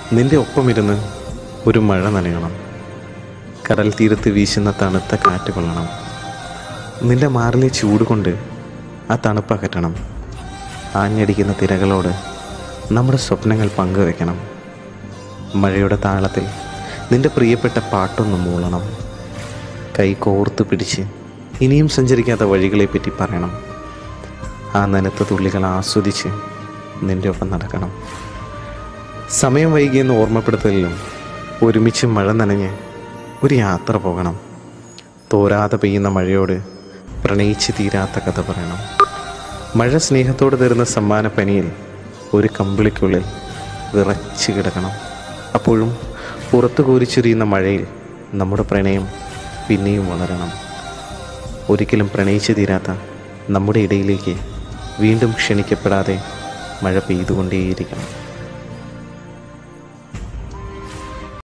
നിന്റെ ഒപ്പമിരുന്ന് ഒരു മഴ നനയണം കടൽ തീരത്ത് വീശുന്ന തണുത്ത കാറ്റ് കൊള്ളണം നിന്റെ മാറിലെ ചൂട് കൊണ്ട് ആ തണുപ്പ് അകറ്റണം ആഞ്ഞടിക്കുന്ന തിരകളോട് നമ്മുടെ സ്വപ്നങ്ങൾ പങ്കുവെക്കണം മഴയുടെ താളത്തിൽ നിന്റെ പ്രിയപ്പെട്ട പാട്ടൊന്ന് മൂളണം കൈ കോർത്ത് പിടിച്ച് ഇനിയും സഞ്ചരിക്കാത്ത വഴികളെപ്പറ്റി പറയണം ആ നനുത്ത തുള്ളികൾ ആസ്വദിച്ച് നിന്റെ ഒപ്പം നടക്കണം സമയം വൈകിയെന്ന് ഓർമ്മപ്പെടുത്തലിലും ഒരുമിച്ച് മഴ നനഞ്ഞ് ഒരു യാത്ര പോകണം തോരാതെ പെയ്യുന്ന മഴയോട് പ്രണയിച്ച് തീരാത്ത കഥ പറയണം മഴ സ്നേഹത്തോട് തരുന്ന സമ്മാന പനിയിൽ ഒരു കമ്പിളിക്കുള്ളിൽ വിറച്ച് കിടക്കണം അപ്പോഴും പുറത്തു കോരിച്ചൊരിയുന്ന മഴയിൽ നമ്മുടെ പ്രണയം പിന്നെയും വളരണം ഒരിക്കലും പ്രണയിച്ചു തീരാത്ത നമ്മുടെ ഇടയിലേക്ക് വീണ്ടും ക്ഷണിക്കപ്പെടാതെ മഴ പെയ്തുകൊണ്ടേയിരിക്കണം